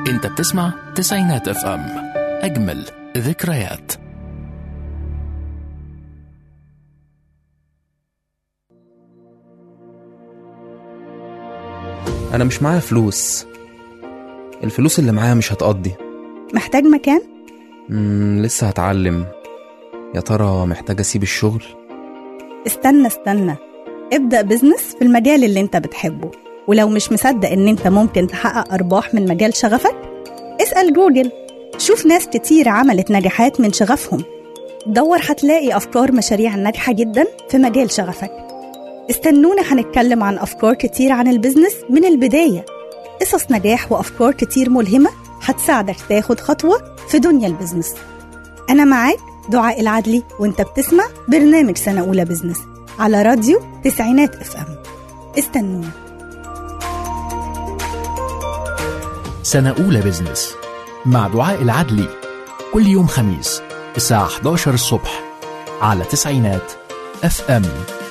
انت بتسمع تسعينات اف ام اجمل ذكريات انا مش معايا فلوس الفلوس اللي معايا مش هتقضي محتاج مكان؟ مم لسه هتعلم يا ترى محتاج اسيب الشغل استنى استنى ابدأ بزنس في المجال اللي انت بتحبه ولو مش مصدق ان انت ممكن تحقق ارباح من مجال شغفك اسأل جوجل شوف ناس كتير عملت نجاحات من شغفهم دور هتلاقي افكار مشاريع ناجحة جدا في مجال شغفك استنونا هنتكلم عن افكار كتير عن البزنس من البداية قصص نجاح وافكار كتير ملهمة هتساعدك تاخد خطوة في دنيا البزنس أنا معاك دعاء العدلي وانت بتسمع برنامج سنة أولى بزنس على راديو تسعينات اف ام استنونا سنة أولى بزنس مع دعاء العدلي كل يوم خميس الساعة 11 الصبح على تسعينات اف ام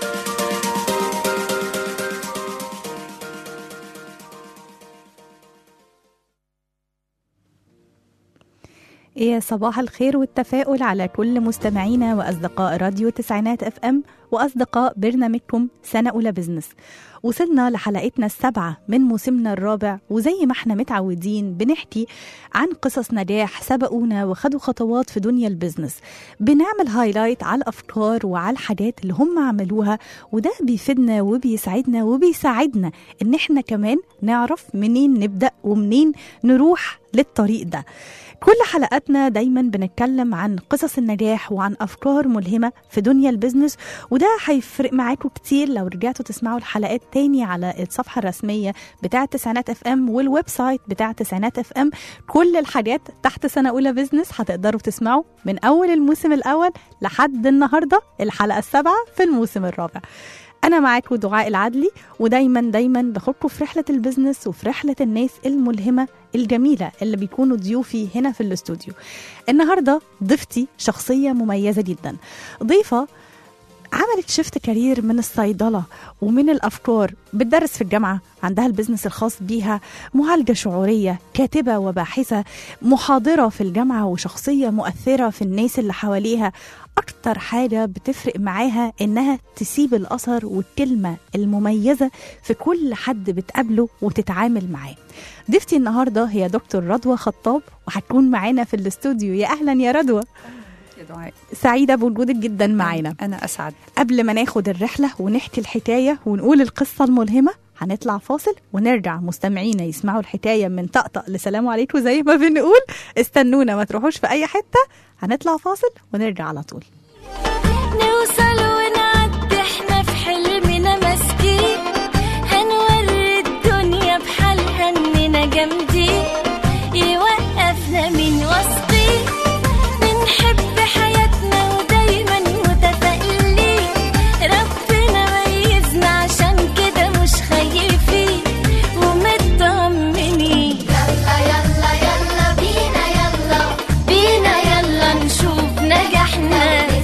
يا صباح الخير والتفاؤل على كل مستمعينا وأصدقاء راديو تسعينات اف ام وأصدقاء برنامجكم سنة أولى بزنس وصلنا لحلقتنا السابعة من موسمنا الرابع وزي ما احنا متعودين بنحكي عن قصص نجاح سبقونا وخدوا خطوات في دنيا البزنس بنعمل هايلايت على الأفكار وعلى الحاجات اللي هم عملوها وده بيفيدنا وبيساعدنا وبيساعدنا ان احنا كمان نعرف منين نبدأ ومنين نروح للطريق ده كل حلقاتنا دايما بنتكلم عن قصص النجاح وعن افكار ملهمه في دنيا البيزنس وده هيفرق معاكم كتير لو رجعتوا تسمعوا الحلقات تاني على الصفحه الرسميه بتاعه تسعينات اف ام والويب سايت بتاع تسعينات اف ام كل الحاجات تحت سنه اولى بيزنس هتقدروا تسمعوا من اول الموسم الاول لحد النهارده الحلقه السابعه في الموسم الرابع أنا معاكم دعاء العدلي ودايما دايما باخدكم في رحلة البزنس وفي رحلة الناس الملهمة الجميلة اللي بيكونوا ضيوفي هنا في الاستوديو النهاردة ضيفتي شخصية مميزة جدا ضيفة عملت شفت كارير من الصيدلة ومن الأفكار بتدرس في الجامعة عندها البزنس الخاص بيها معالجة شعورية كاتبة وباحثة محاضرة في الجامعة وشخصية مؤثرة في الناس اللي حواليها أكتر حاجة بتفرق معاها إنها تسيب الأثر والكلمة المميزة في كل حد بتقابله وتتعامل معاه ضيفتي النهاردة هي دكتور رضوى خطاب وهتكون معانا في الاستوديو يا أهلا يا رضوى يا دعاء سعيدة بوجودك جدا معانا أنا أسعد قبل ما ناخد الرحلة ونحكي الحكاية ونقول القصة الملهمة هنطلع فاصل ونرجع مستمعينا يسمعوا الحكاية من طقطق لسلام عليكم زي ما بنقول استنونا ما تروحوش في أي حتة هنطلع فاصل ونرجع على طول نوصل ونعدي احنا في حلمنا ماسكين هنوري الدنيا بحالها اننا جامدين يوقفنا من وسطين بنحب حياتنا ودايما متفائلين ربنا ميزنا عشان كده مش خايفين ومطمنين يلا يلا يلا بينا يلا بينا يلا نشوف نجاحنا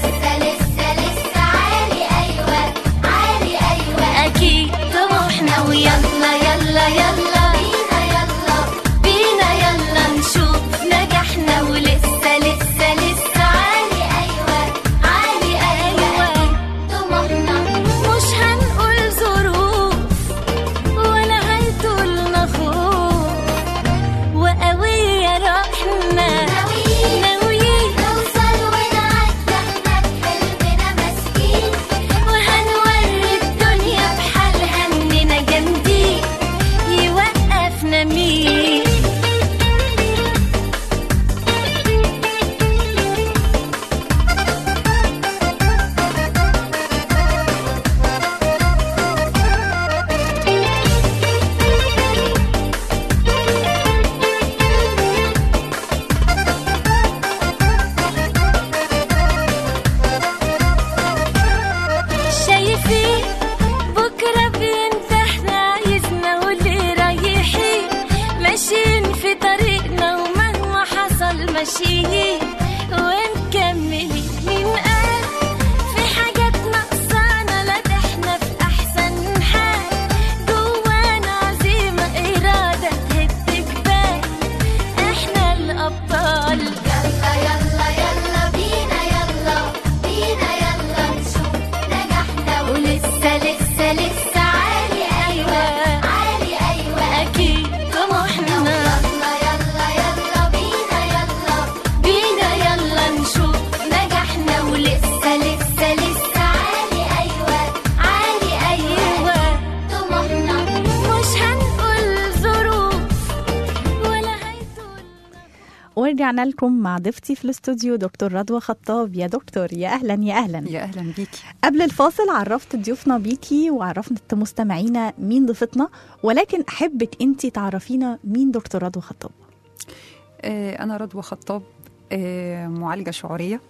ورجعنا لكم مع ضيفتي في الاستوديو دكتور رضوى خطاب يا دكتور يا اهلا يا اهلا يا اهلا بيكي قبل الفاصل عرفت ضيوفنا بيكي وعرفت مستمعينا مين ضيفتنا ولكن احبك انت تعرفينا مين دكتور رضوى خطاب آه، انا رضوى خطاب آه، معالجه شعوريه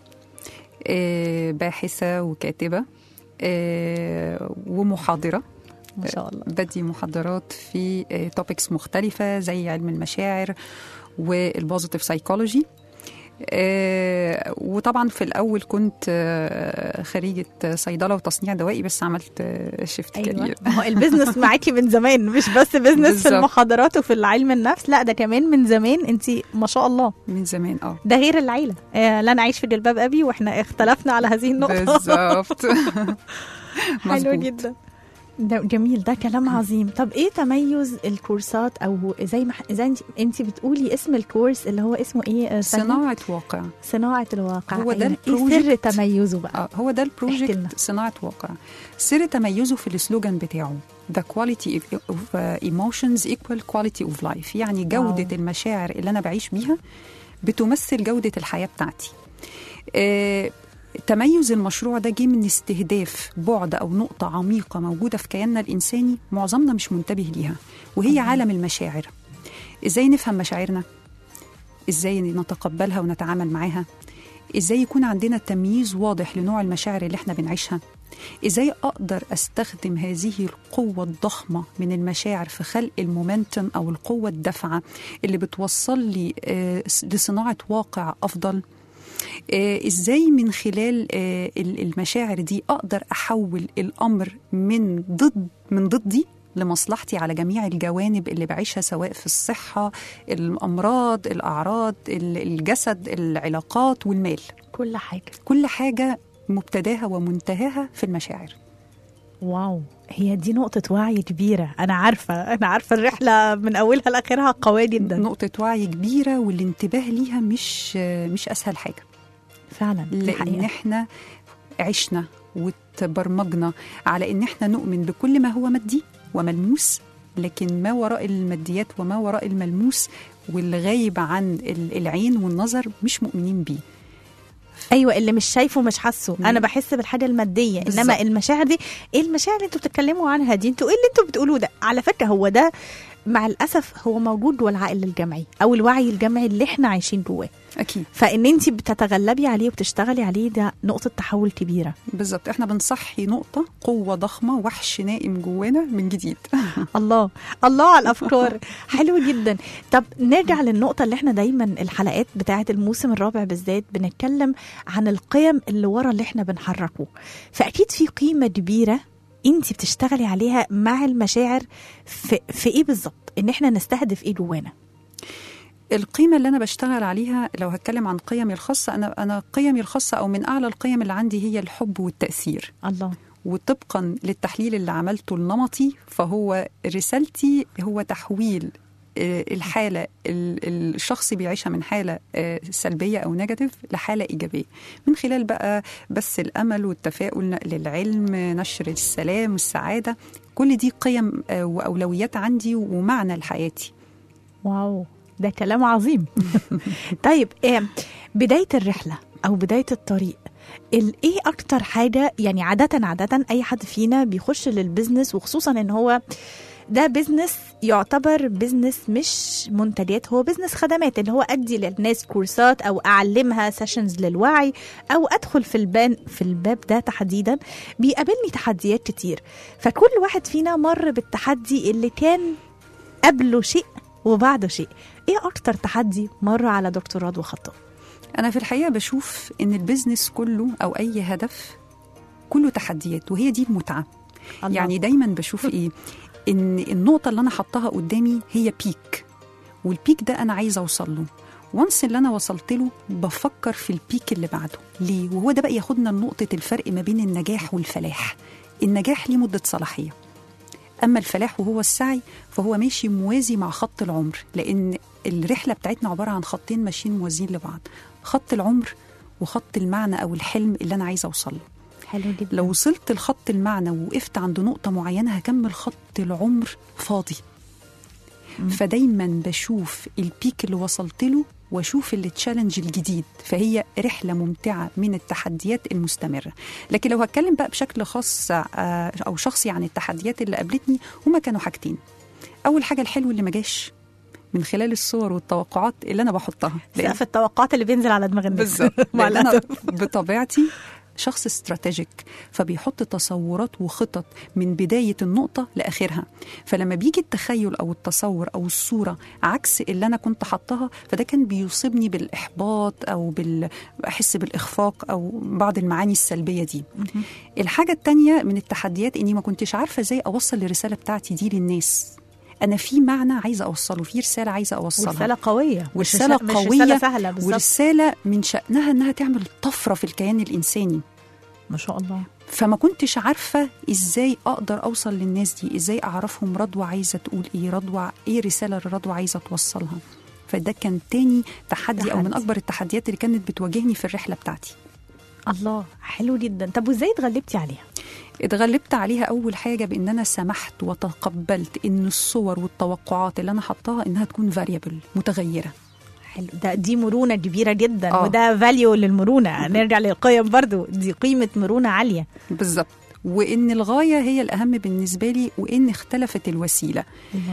آه، باحثه وكاتبه آه، ومحاضره ما شاء الله بدي محاضرات في توبكس مختلفه زي علم المشاعر والبوزيتيف سايكولوجي آه، وطبعا في الاول كنت آه، خريجه صيدله وتصنيع دوائي بس عملت شيفت ايوه كارير ما هو البيزنس معاكي من زمان مش بس بيزنس في بالظبط. المحاضرات وفي علم النفس لا ده كمان من زمان انت ما شاء الله من زمان اه ده غير العيله آه لا نعيش في جلباب ابي واحنا اختلفنا على هذه النقطه بالظبط حلو مظبوط. جدا ده جميل ده كلام عظيم طب ايه تميز الكورسات او زي ما زي انت, انت بتقولي اسم الكورس اللي هو اسمه ايه آه، ثانية؟ صناعه واقع صناعه الواقع هو ده أيوة. ايه سر البروجكت. تميزه بقى اه هو ده احكي لنا. البروجكت صناعه واقع سر تميزه في السلوجان بتاعه The quality of of, uh, emotions equal quality of life يعني جودة واو. المشاعر اللي أنا بعيش بيها بتمثل جودة الحياة بتاعتي آه تميز المشروع ده جه من استهداف بعد أو نقطة عميقة موجودة في كياننا الإنساني معظمنا مش منتبه ليها وهي عالم المشاعر إزاي نفهم مشاعرنا إزاي نتقبلها ونتعامل معاها ازاي يكون عندنا تمييز واضح لنوع المشاعر اللي احنا بنعيشها ازاي اقدر استخدم هذه القوه الضخمه من المشاعر في خلق المومنتم او القوه الدافعه اللي بتوصل لي آه، لصناعه واقع افضل آه، ازاي من خلال آه، ال- المشاعر دي اقدر احول الامر من ضد من ضدي لمصلحتي على جميع الجوانب اللي بعيشها سواء في الصحه الامراض الاعراض ال- الجسد العلاقات والمال كل حاجه كل حاجه مبتداها ومنتهاها في المشاعر واو هي دي نقطة وعي كبيرة أنا عارفة أنا عارفة الرحلة من أولها لآخرها قوية جدا نقطه وعي كبيره والانتباه ليها مش مش اسهل حاجه فعلا دي لان حقيقة. احنا عشنا وتبرمجنا على ان احنا نؤمن بكل ما هو مادي وملموس لكن ما وراء الماديات وما وراء الملموس واللي غايب عن ال- العين والنظر مش مؤمنين بيه ايوه اللي مش شايفه مش حاسه مم. انا بحس بالحاجه الماديه بالظبط. انما المشاعر دي ايه المشاعر اللي انتوا بتتكلموا عنها دي انتوا ايه اللي انتوا بتقولوه ده على فكره هو ده مع الاسف هو موجود جوه العقل الجمعي او الوعي الجمعي اللي احنا عايشين جواه اكيد فان انت بتتغلبي عليه وبتشتغلي عليه ده نقطه تحول كبيره بالظبط احنا بنصحي نقطه قوه ضخمه وحش نائم جوانا من جديد الله الله على الافكار حلو جدا طب نرجع للنقطه اللي احنا دايما الحلقات بتاعه الموسم الرابع بالذات بنتكلم عن القيم اللي ورا اللي احنا بنحركه فاكيد في قيمه كبيره انت بتشتغلي عليها مع المشاعر في, في ايه بالظبط ان احنا نستهدف ايه جوانا القيمة اللي أنا بشتغل عليها لو هتكلم عن قيمي الخاصة أنا أنا قيمي الخاصة أو من أعلى القيم اللي عندي هي الحب والتأثير الله وطبقا للتحليل اللي عملته النمطي فهو رسالتي هو تحويل آه، الحالة ال- الشخص بيعيشها من حالة آه، سلبية أو نيجاتيف لحالة إيجابية من خلال بقى بس الأمل والتفاؤل نقل العلم نشر السلام والسعادة كل دي قيم آه، وأولويات عندي ومعنى لحياتي واو ده كلام عظيم طيب إيه بداية الرحلة أو بداية الطريق ال- ايه اكتر حاجة يعني عادة عادة اي حد فينا بيخش للبزنس وخصوصا ان هو ده بزنس يعتبر بزنس مش منتجات هو بزنس خدمات اللي هو ادي للناس كورسات او اعلمها سيشنز للوعي او ادخل في البان في الباب ده تحديدا بيقابلني تحديات كتير فكل واحد فينا مر بالتحدي اللي كان قبله شيء وبعده شيء ايه اكتر تحدي مر على دكتور رضوى خطاب أنا في الحقيقة بشوف إن البيزنس كله أو أي هدف كله تحديات وهي دي المتعة الله. يعني دايما بشوف إيه إن النقطة اللي أنا حطاها قدامي هي بيك والبيك ده أنا عايزة أوصل له وانس اللي أنا وصلت له بفكر في البيك اللي بعده ليه؟ وهو ده بقى ياخدنا لنقطة الفرق ما بين النجاح والفلاح النجاح ليه مدة صلاحية أما الفلاح وهو السعي فهو ماشي موازي مع خط العمر لأن الرحلة بتاعتنا عبارة عن خطين ماشيين موازيين لبعض خط العمر وخط المعنى أو الحلم اللي أنا عايزة أوصل له حلو جدا لو وصلت لخط المعنى ووقفت عند نقطة معينة هكمل خط العمر فاضي فدايما بشوف البيك اللي وصلت له واشوف التشالنج الجديد فهي رحله ممتعه من التحديات المستمره لكن لو هتكلم بقى بشكل خاص آه، او شخصي عن التحديات اللي قابلتني هما كانوا حاجتين اول حاجه الحلو اللي ما جاش من خلال الصور والتوقعات اللي انا بحطها لأن- سقف التوقعات اللي بينزل على دماغ الناس بالظبط مع لأن انا الأسف. بطبيعتي شخص استراتيجيك فبيحط تصورات وخطط من بداية النقطة لآخرها فلما بيجي التخيل أو التصور أو الصورة عكس اللي أنا كنت حطها فده كان بيصيبني بالإحباط أو بال... أحس بالإخفاق أو بعض المعاني السلبية دي الحاجة التانية من التحديات إني ما كنتش عارفة إزاي أوصل الرسالة بتاعتي دي للناس أنا في معنى عايزة أوصله في رسالة عايزة أوصلها ورسالة قوية مش ورسالة رسالة- مش قوية رسالة سهلة بالظبط ورسالة من شأنها إنها تعمل طفرة في الكيان الإنساني ما شاء الله فما كنتش عارفة إزاي أقدر أوصل للناس دي إزاي أعرفهم رضوى عايزة تقول إيه رضوى إيه الرسالة اللي رضوى عايزة توصلها فده كان تاني تحدي, أو من تحدي. أكبر التحديات اللي كانت بتواجهني في الرحلة بتاعتي الله حلو جدا طب وازاي اتغلبتي عليها اتغلبت عليها أول حاجة بإن أنا سمحت وتقبلت إن الصور والتوقعات اللي أنا حطاها إنها تكون فاريبل متغيرة حلو ده دي مرونه كبيره جدا آه. وده فاليو للمرونه نرجع للقيم برضو دي قيمه مرونه عاليه بالظبط وإن الغاية هي الأهم بالنسبة لي وإن اختلفت الوسيلة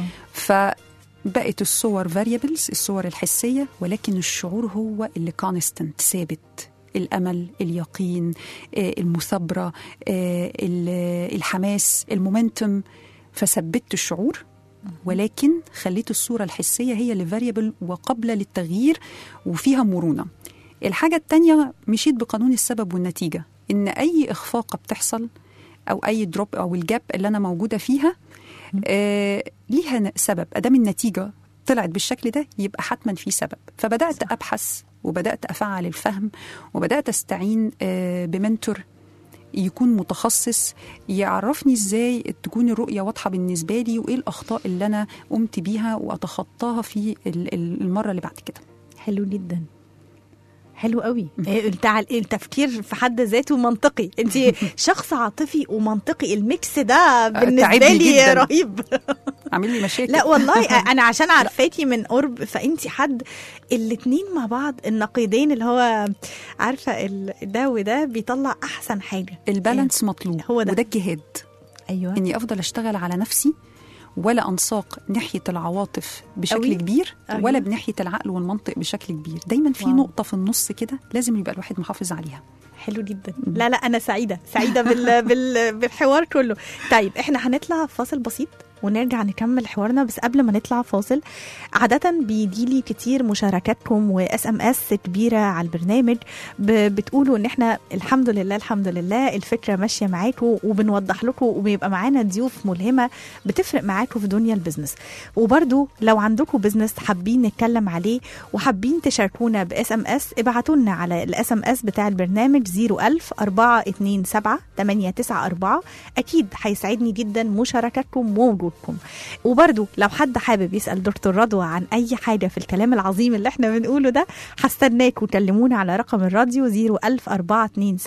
فبقت الصور فاريبلز الصور الحسية ولكن الشعور هو اللي كونستنت ثابت الأمل اليقين آه، المثابرة آه، ال- الحماس المومنتم فثبت الشعور ولكن خليت الصورة الحسية هي اللي فاريبل وقابلة للتغيير وفيها مرونة الحاجة التانية مشيت بقانون السبب والنتيجة إن أي إخفاقة بتحصل أو أي دروب أو الجاب اللي أنا موجودة فيها آه ليها ن- سبب أدام النتيجة طلعت بالشكل ده يبقى حتما في سبب فبدأت صح. أبحث وبدأت أفعل الفهم وبدأت أستعين آه بمنتور يكون متخصص يعرفني ازاي تكون الرؤيه واضحه بالنسبه لي وايه الاخطاء اللي انا قمت بيها واتخطاها في ال- ال- المره اللي بعد كده حلو جدا حلو قوي إيه، التع- التفكير في حد ذاته منطقي انت شخص عاطفي ومنطقي الميكس ده بالنسبه تعبني لي جداً. رهيب عامل لي مشاكل لا والله انا عشان عارفاكي من قرب فانت حد الاتنين مع بعض النقيضين اللي هو عارفه ال- ده وده بيطلع احسن حاجه البالانس مطلوب هو ده. وده الجهاد ايوه اني افضل اشتغل على نفسي ولا انساق ناحيه العواطف بشكل أوي. أوي. كبير أيوة. ولا بناحيه العقل والمنطق بشكل كبير دايما في واو. نقطه في النص كده لازم يبقى الواحد محافظ عليها حلو جدا لا لا انا سعيده سعيده بال... بال... بالحوار كله طيب احنا هنطلع فاصل بسيط ونرجع نكمل حوارنا بس قبل ما نطلع فاصل عادة بيجيلي كتير مشاركاتكم واس ام اس كبيرة على البرنامج ب... بتقولوا ان احنا الحمد لله الحمد لله الفكرة ماشية معاكم وبنوضح لكم وبيبقى معانا ضيوف ملهمة بتفرق معاكم في دنيا البيزنس وبرضو لو عندكم بيزنس حابين نتكلم عليه وحابين تشاركونا باس ام اس ابعتوا لنا على الاس ام اس بتاع البرنامج 01000 427 894 اكيد هيسعدني جدا مشاركتكم ووجودكم وبرضو لو حد حابب يسال دكتور رضوى عن اي حاجه في الكلام العظيم اللي احنا بنقوله ده هستناكم كلمونا على رقم الراديو 01000 427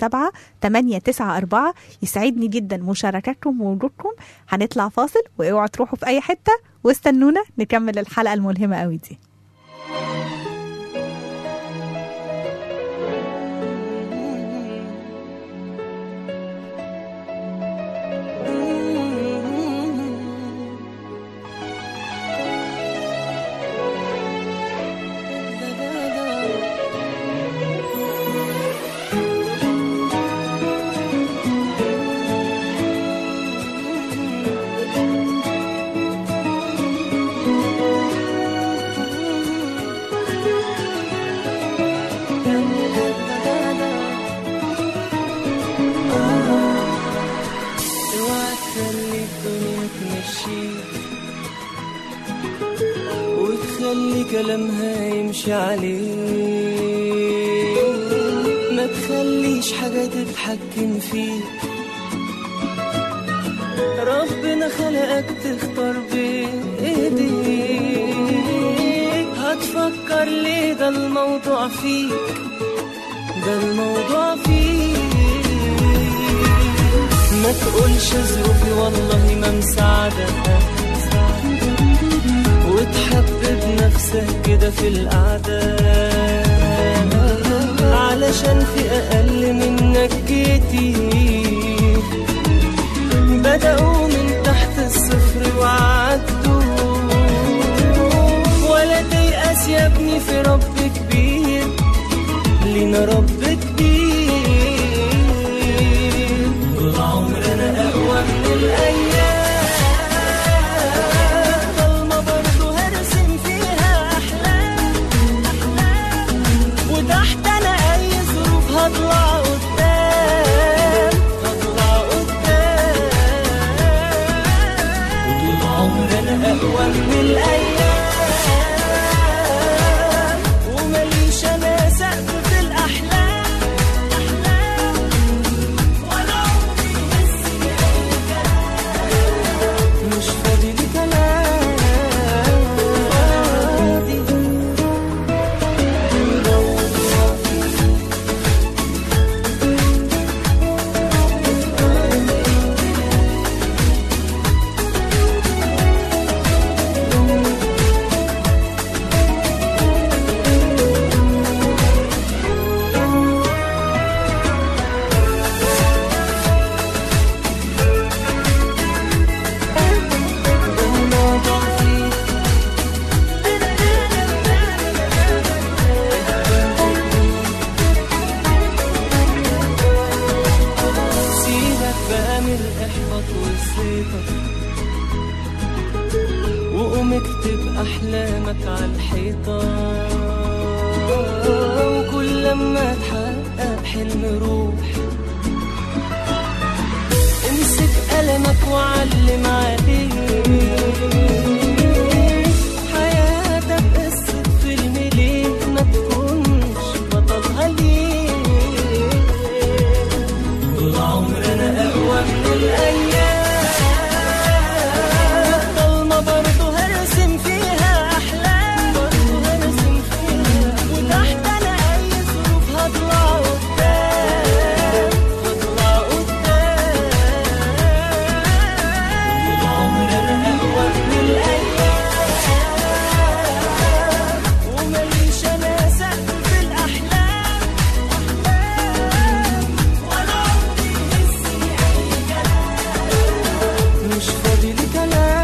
894 يسعدني جدا مشاركتكم ووجودكم هنطلع فاصل واوعوا تروحوا في اي حته واستنونا نكمل الحلقه الملهمه قوي دي اوعى تخلي الدنيا تمشيك وتخلي كلامها يمشي عليك ما تخليش حاجة تتحكم فيك ربنا خلقك تختار بإيديك هتفكر ليه ده الموضوع فيك ده الموضوع فيك ما تقولش ظروفي والله ما مساعدة نفسك كده في القعدة علشان في أقل منك كتير بدأوا من تحت الصفر وعدوا ولا تيأس يا ابني في رب كبير لينا رب كبير طول عمرنا أقوى من الأيام ضلمة برضه هرسم فيها أحلام وتحت أنا أي ظروف هطلع قدام هطلع قدام وطول عمرنا أقوى من الأيام ومليش أنا سقف في الأحلام أحلام ولا عمري بس أي كلام مش فاضي لي كلام الموضوع فيه سيبك بقى من الإحباط والزيطة وقوم اكتب أحلامك على الحيطة وكل لما تحقق حلم روح امسك قلمك وعلم عليه حياتك قصة فيلم ليه ما تكونش بطلها ليه طول عمرنا أقوى من الأيام ضلمة برضه هرسم فيها أحلام برضه هرسم فيها وتحت أنا أي ظروف هطلع قدام هطلع قدام طول عمرنا أقوى من الأيام ومليش أنا سقف في الأحلام أحلام ولا عمري نسي أي كلام مش فاضي لي كلام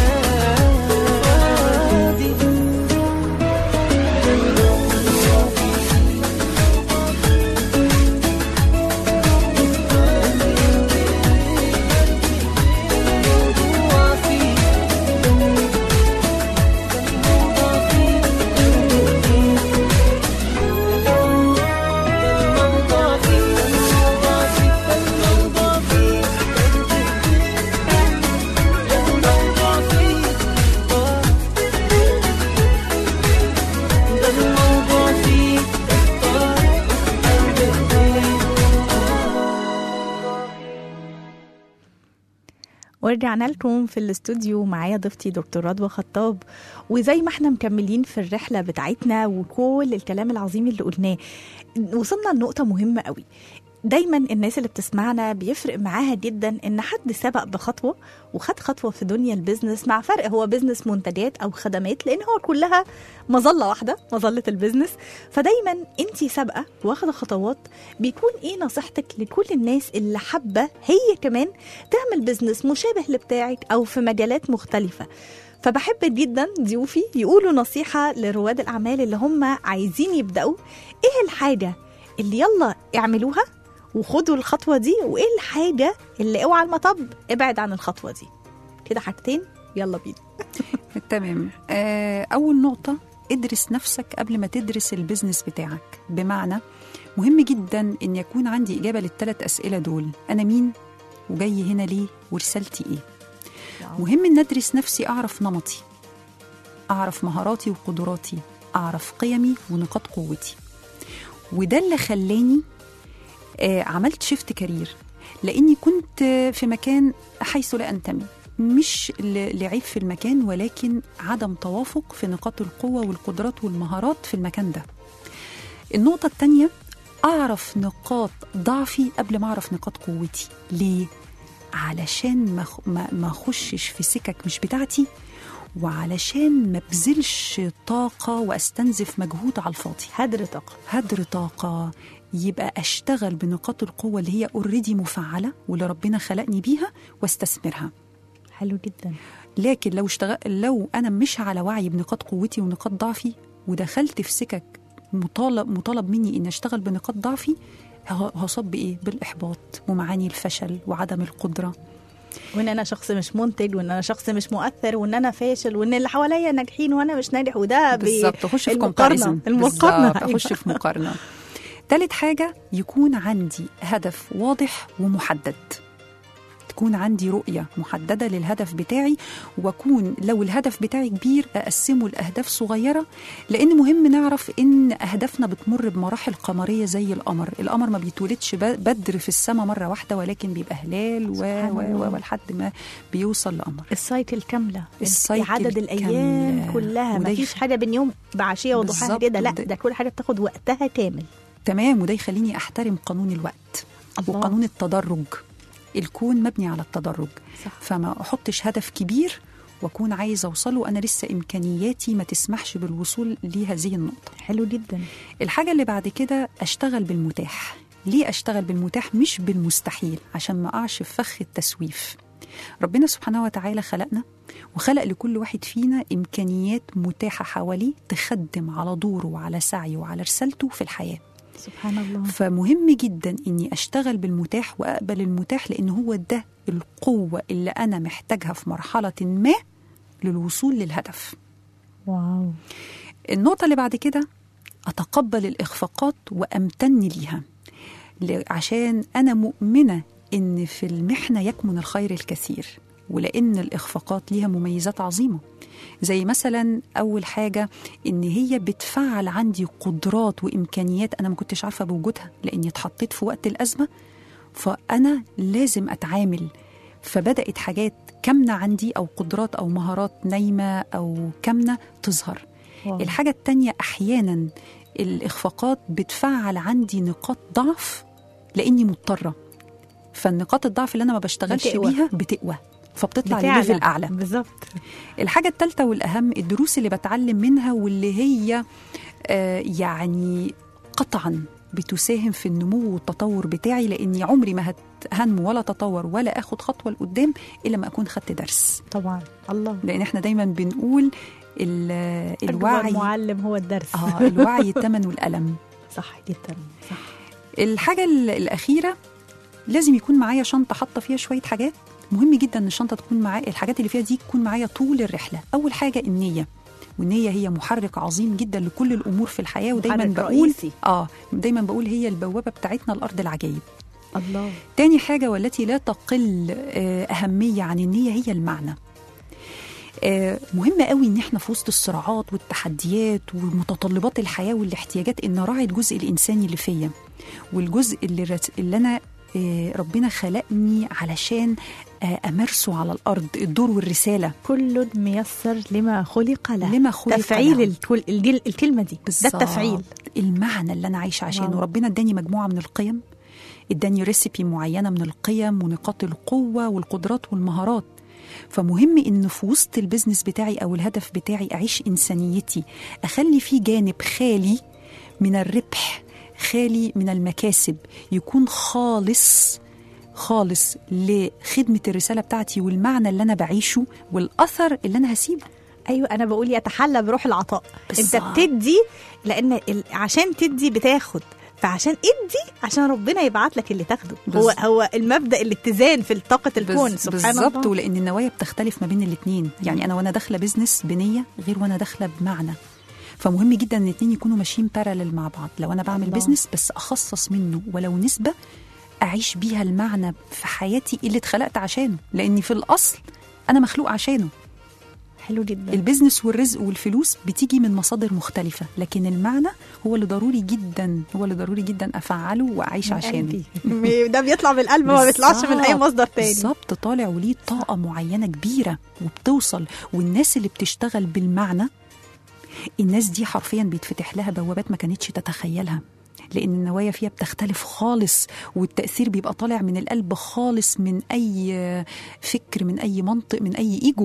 ورجعنا لكم في الاستوديو معايا ضيفتي دكتور رضوى خطاب وزي ما احنا مكملين في الرحله بتاعتنا وكل الكلام العظيم اللي قلناه وصلنا لنقطه مهمه قوي دايما الناس اللي بتسمعنا بيفرق معاها جدا ان حد سبق بخطوه وخد خطوه في دنيا البيزنس مع فرق هو بيزنس منتجات او خدمات لان هو كلها مظله واحده مظله البيزنس فدايما انت سابقه واخده خطوات بيكون ايه نصيحتك لكل الناس اللي حابه هي كمان تعمل بيزنس مشابه لبتاعك او في مجالات مختلفه فبحب جدا ضيوفي يقولوا نصيحه لرواد الاعمال اللي هم عايزين يبداوا ايه الحاجه اللي يلا اعملوها وخدوا الخطوه دي وايه الحاجه اللي اوعى المطب ابعد عن الخطوه دي كده حاجتين يلا بينا تمام آه، أول نقطة ادرس نفسك قبل ما تدرس البيزنس بتاعك بمعنى مهم جدا ان يكون عندي اجابه للثلاث اسئله دول انا مين وجاي هنا ليه ورسالتي ايه مهم ان ادرس نفسي اعرف نمطي اعرف مهاراتي وقدراتي اعرف قيمي ونقاط قوتي وده اللي خلاني آه عملت شيفت كارير لاني كنت آه، في مكان حيث لا انتمي مش ل- لعيب في المكان ولكن عدم توافق في نقاط القوه والقدرات والمهارات في المكان ده النقطه الثانيه اعرف نقاط ضعفي قبل ما اعرف نقاط قوتي ليه علشان ما أخ- ما ما اخشش في سكك مش بتاعتي وعلشان ما بذلش طاقه واستنزف مجهود على الفاضي هدر طاقه هدر طاقة يبقى أشتغل بنقاط القوة اللي هي اوريدي مفعلة واللي ربنا خلقني بيها واستثمرها حلو جدا لكن لو اشتغل لو أنا مش على وعي بنقاط قوتي ونقاط ضعفي ودخلت في سكك مطالب مطالب مني إن أشتغل بنقاط ضعفي ه- هصاب بإيه؟ بالإحباط ومعاني الفشل وعدم القدرة وان انا شخص مش منتج وان انا شخص مش مؤثر وان انا فاشل وان اللي حواليا ناجحين وانا مش ناجح وده بي- بالظبط اخش في المقارنه comparison. المقارنه بالظبط، اخش أيوة. في مقارنه تالت حاجه يكون عندي هدف واضح ومحدد تكون عندي رؤية محددة للهدف بتاعي وأكون لو الهدف بتاعي كبير أقسمه لأهداف صغيرة لأن مهم نعرف إن أهدافنا بتمر بمراحل قمرية زي القمر القمر ما بيتولدش ب- بدر في السماء مرة واحدة ولكن بيبقى هلال و سبحان و الله. و ولحد ما بيوصل لقمر السايكل كامله السايكل عدد الايام كاملة. كلها وده ما فيش يخ- حاجه بين يوم بعشيه وضحاها بالظبط، كده لا وده- ده كل حاجه بتاخد وقتها كامل تمام وده يخليني احترم قانون الوقت الله. وقانون التدرج الكون مبني على التدرج صح. فما احطش هدف كبير واكون عايزه اوصله انا لسه امكانياتي ما تسمحش بالوصول لهذه النقطه حلو جدا الحاجه اللي بعد كده اشتغل بالمتاح ليه اشتغل بالمتاح مش بالمستحيل عشان ما اقعش في فخ التسويف ربنا سبحانه وتعالى خلقنا وخلق لكل واحد فينا امكانيات متاحه حواليه تخدم على دوره وعلى سعيه وعلى رسالته في الحياه سبحان الله فمهم جدا اني اشتغل بالمتاح واقبل المتاح لان هو ده القوه اللي انا محتاجها في مرحله ما للوصول للهدف واو النقطه اللي بعد كده اتقبل الاخفاقات وامتن ليها ل- عشان انا مؤمنه ان في المحنه يكمن الخير الكثير ولان الاخفاقات ليها مميزات عظيمه زي مثلا اول حاجه ان هي بتفعل عندي قدرات وامكانيات انا ما كنتش عارفه بوجودها لاني اتحطيت في وقت الازمه فانا لازم اتعامل فبدات حاجات كامنه عندي او قدرات او مهارات نايمه او كامنه تظهر واو. الحاجه التانيه احيانا الاخفاقات بتفعل عندي نقاط ضعف لاني مضطره فالنقاط الضعف اللي انا ما بشتغلش بتقوى. بيها بتقوى فبتطلع بتعلى. لليفل اعلى بالظبط الحاجة الثالثة والأهم الدروس اللي بتعلم منها واللي هي آه يعني قطعا بتساهم في النمو والتطور بتاعي لأني عمري ما هنمو ولا تطور ولا أخد خطوة لقدام إلا ما أكون خدت درس طبعا الله لأن إحنا دايما بنقول ال- أكبر الوعي معلم هو الدرس آه الوعي الثمن والألم صح جدا صح الحاجة ال- الأخيرة لازم يكون معايا شنطة حاطة فيها شوية حاجات مهم جدا ان الشنطة تكون معايا الحاجات اللي فيها دي تكون معايا طول الرحلة أول حاجة النية والنية هي محرك عظيم جدا لكل الأمور في الحياة ودايما محرك بقول رئيسي. اه دايما بقول هي البوابة بتاعتنا لأرض العجائب الله تاني حاجة والتي لا تقل آه، أهمية عن النية هي المعنى آه، مهم قوي ان احنا في وسط الصراعات والتحديات ومتطلبات الحياه والاحتياجات ان اراعي الجزء الانساني اللي فيا والجزء اللي, رت... اللي انا آه، ربنا خلقني علشان آه، امارسه على الارض الدور والرساله كل ميسر لما خلق له لما خلق تفعيل له. الكل الجل الكلمه دي ده بالظبط. التفعيل المعنى اللي انا عايشه عشانه واو. ربنا اداني مجموعه من القيم اداني ريسيبي معينه من القيم ونقاط القوه والقدرات والمهارات فمهم ان في وسط البيزنس بتاعي او الهدف بتاعي اعيش انسانيتي اخلي فيه جانب خالي من الربح خالي من المكاسب يكون خالص خالص لخدمه الرساله بتاعتي والمعنى اللي انا بعيشه والاثر اللي انا هسيبه ايوه انا بقول يتحلى بروح العطاء انت بالظبط. بتدي لان ال... عشان تدي بتاخد فعشان ادي عشان ربنا يبعت لك اللي تاخده هو بالظبط. هو المبدا الاتزان في طاقه الكون بز- سبحان بالظبط الله ولان النوايا بتختلف ما بين الاثنين يعني انا وانا داخله بزنس بنيه غير وانا داخله بمعنى فمهم جدا ان الاثنين يكونوا ماشيين بارلل مع بعض لو انا بعمل الله. بزنس بس اخصص منه ولو نسبه اعيش بيها المعنى في حياتي اللي اتخلقت عشانه لاني في الاصل انا مخلوق عشانه حلو جدا البيزنس والرزق والفلوس بتيجي من مصادر مختلفه لكن المعنى هو اللي ضروري جدا هو اللي ضروري جدا افعله واعيش من عشانه قلبي. ده بيطلع من القلب ما بيطلعش من اي بالظبط. مصدر تاني بالظبط طالع وليه طاقة معينة كبيرة وبتوصل والناس اللي بتشتغل بالمعنى الناس دي حرفيا بيتفتح لها بوابات ما كانتش تتخيلها لأن النوايا فيها بتختلف خالص والتأثير بيبقى طالع من القلب خالص من أي فكر من أي منطق من أي إيجو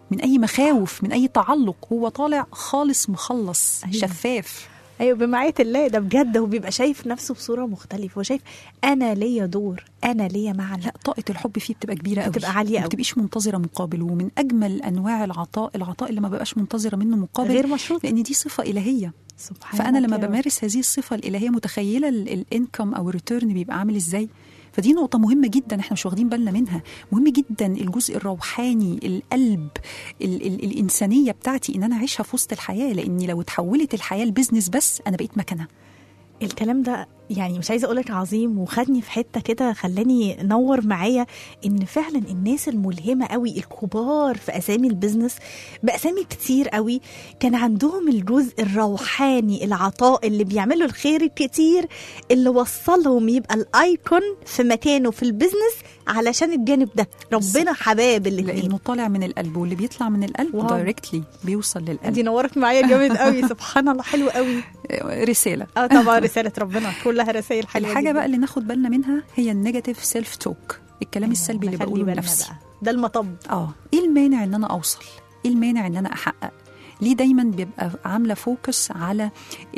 من اي مخاوف من اي تعلق هو طالع خالص مخلص أيوة. شفاف ايوه بمعيه الله ده بجد هو بيبقى شايف نفسه بصوره مختلفه هو شايف انا ليا دور انا ليا معنى لا طاقه الحب فيه بتبقى كبيره قوي بتبقى عالية ما قوي. بتبقيش منتظره مقابل ومن اجمل انواع العطاء العطاء اللي ما بقاش منتظره منه مقابل غير مشروط لان دي صفه الهيه سبحان فانا لما الله. بمارس هذه الصفه الالهيه متخيله الانكم او الريتيرن بيبقى عامل ازاي فدي نقطة مهمة جدا احنا مش واخدين بالنا منها مهم جدا الجزء الروحاني القلب ال ال الإنسانية بتاعتي إن أنا أعيشها في وسط الحياة لأني لو اتحولت الحياة لبزنس بس أنا بقيت مكنة الكلام ده يعني مش عايزه اقولك عظيم وخدني في حته كده خلاني نور معايا ان فعلا الناس الملهمه قوي الكبار في اسامي البيزنس باسامي كتير قوي كان عندهم الجزء الروحاني العطاء اللي بيعملوا الخير الكتير اللي وصلهم يبقى الايكون في مكانه في البيزنس علشان الجانب ده ربنا حباب الاثنين لأنه طالع من القلب واللي بيطلع من القلب واو. دايركتلي بيوصل دي للقلب نورت معايا جامد قوي سبحان الله حلو قوي رسالة اه طبعا رساله ربنا كلها رسائل حلوه الحاجة جداً. بقى اللي ناخد بالنا منها هي النيجاتيف سيلف توك الكلام السلبي اللي نخلي بقوله بالنا لنفسي بقى. ده المطب اه ايه المانع ان انا اوصل ايه المانع ان انا احقق ليه دايما بيبقى عامله فوكس على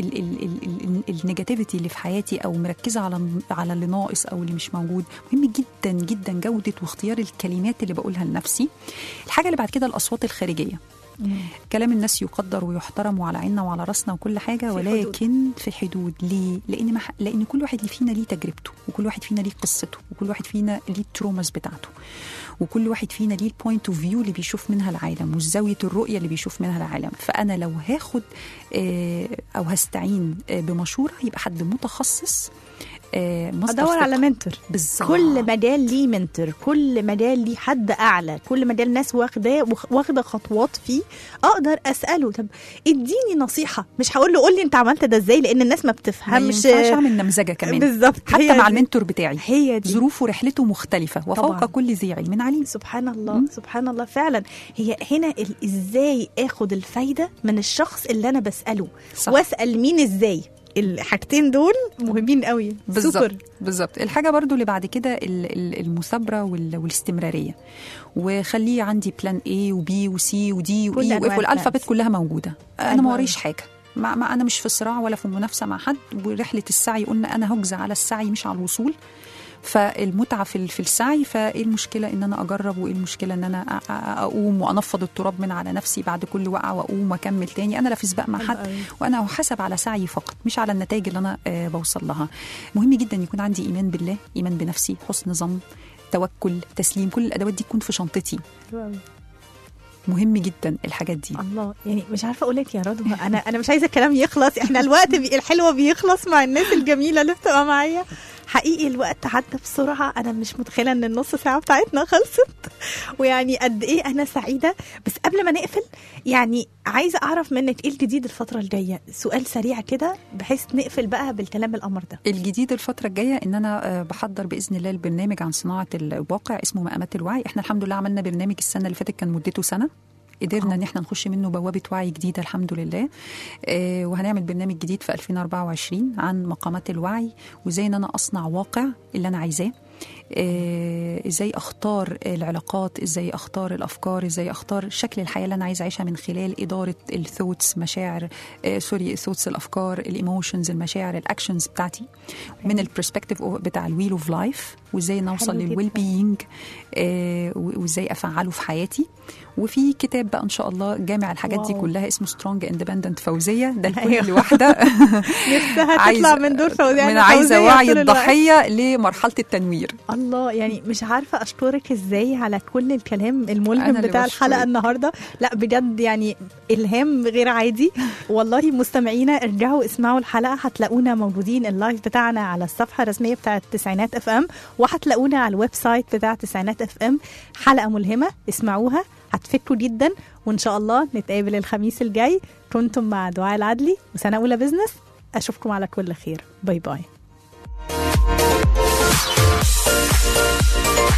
النيجاتيفيتي اللي في حياتي او مركزه على على اللي ناقص او اللي مش موجود مهم جدا جدا جوده واختيار الكلمات اللي بقولها لنفسي الحاجه اللي بعد كده الاصوات الخارجيه كلام الناس يقدر ويحترم وعلى عيننا وعلى راسنا وكل حاجه في ولكن في حدود ليه لان مح... لان كل واحد فينا ليه تجربته وكل واحد فينا ليه قصته وكل واحد فينا ليه التروماس بتاعته وكل واحد فينا ليه البوينت اوف فيو اللي بيشوف منها العالم وزاويه الرؤيه اللي بيشوف منها العالم فانا لو هاخد آه، او هستعين آه، بمشوره يبقى حد متخصص آه، مصدر ادور على ثقة. منتور بالظبط كل مجال ليه منتور كل مجال ليه حد اعلى كل مجال ناس واخده واخده خطوات فيه اقدر اساله طب اديني نصيحه مش هقول له قول لي انت عملت ده ازاي لان الناس ما ما بتفهمش ينفعش اعمل نمذجه كمان بالظبط حتى هي مع دي. المنتور بتاعي هي دي ظروفه ورحلته مختلفه وفوق طبعاً. كل ذي علم عليم سبحان الله مم. سبحان الله فعلا هي هنا ال- ازاي اخد الفايده من الشخص اللي انا بساله صح. واسال مين ازاي الحاجتين دول مهمين قوي بالظبط سوبر بالظبط الحاجه برضو اللي بعد كده ال- ال- المثابره وال- والاستمراريه وخليه عندي بلان A وبي وسي ودي كل واي أنواع والالفابت الplans. كلها موجوده انا حلو ما أوي. وريش حاجه ما, ما انا مش في صراع ولا في منافسه مع حد ورحله السعي قلنا انا هجزى على السعي مش على الوصول فالمتعه في في السعي فايه المشكله ان انا اجرب وايه المشكله ان انا أ- أ- اقوم وانفض التراب من على نفسي بعد كل وقعه واقوم واكمل تاني انا لا في سباق مع حلو حد أوي. وانا احاسب على سعيي فقط مش على النتائج اللي انا آه، بوصل لها مهم جدا يكون عندي ايمان بالله ايمان بنفسي حسن ظن توكل تسليم كل الادوات دي تكون في شنطتي حلو أوي. مهم جدا الحاجات دي الله يعني مش عارفه اقول لك يا رضوى انا انا مش عايزه الكلام يخلص احنا الوقت بي الحلوه بيخلص مع الناس الجميله اللي بتبقى معايا حقيقي الوقت عدى بسرعه انا مش متخيله ان النص ساعه بتاعتنا خلصت ويعني قد ايه انا سعيده بس قبل ما نقفل يعني عايزه اعرف منك ايه الجديد الفتره الجايه سؤال سريع كده بحيث نقفل بقى بالكلام القمر ده الجديد الفترة الجاية إن أنا آه، بحضر بإذن الله البرنامج عن صناعة الواقع اسمه مقامات الوعي إحنا الحمد لله عملنا برنامج السنة اللي فاتت كان مدته سنة قدرنا ان احنا نخش منه بوابه وعي جديده الحمد لله آه وهنعمل برنامج جديد في 2024 عن مقامات الوعي وازاي ان انا اصنع واقع اللي انا عايزاه آه، ازاي اختار العلاقات ازاي اختار الافكار ازاي اختار شكل الحياه اللي انا عايزه اعيشها من خلال اداره الثوتس مشاعر آه سوري الثوتس الافكار الايموشنز المشاعر الاكشنز بتاعتي من البرسبكتيف بتاع الويل اوف لايف وازاي نوصل حلو للويل جداً. بينج وازاي افعله في حياتي وفي كتاب بقى ان شاء الله جامع الحاجات دي واو. كلها اسمه سترونج اندبندنت فوزيه ده لكل أيوة. واحده نفسها عايزة- تطلع من دور فوزيه من أنا عايزه فوزية وعي طول الوقت. الضحيه لمرحله التنوير الله يعني مش عارفه اشكرك ازاي على كل الكلام الملهم أنا اللي بتاع بشكرك. الحلقه النهارده لا بجد يعني الهام غير عادي والله مستمعينا ارجعوا اسمعوا الحلقه هتلاقونا موجودين اللايف بتاعنا على الصفحه الرسميه بتاعه التسعينات اف ام وهتلاقونا على الويب سايت بتاع التسعينات اف ام حلقه ملهمه اسمعوها هتفكروا جدا وان شاء الله نتقابل الخميس الجاي كنتم مع دعاء العدلي وسنه اولى بزنس اشوفكم على كل خير باي باي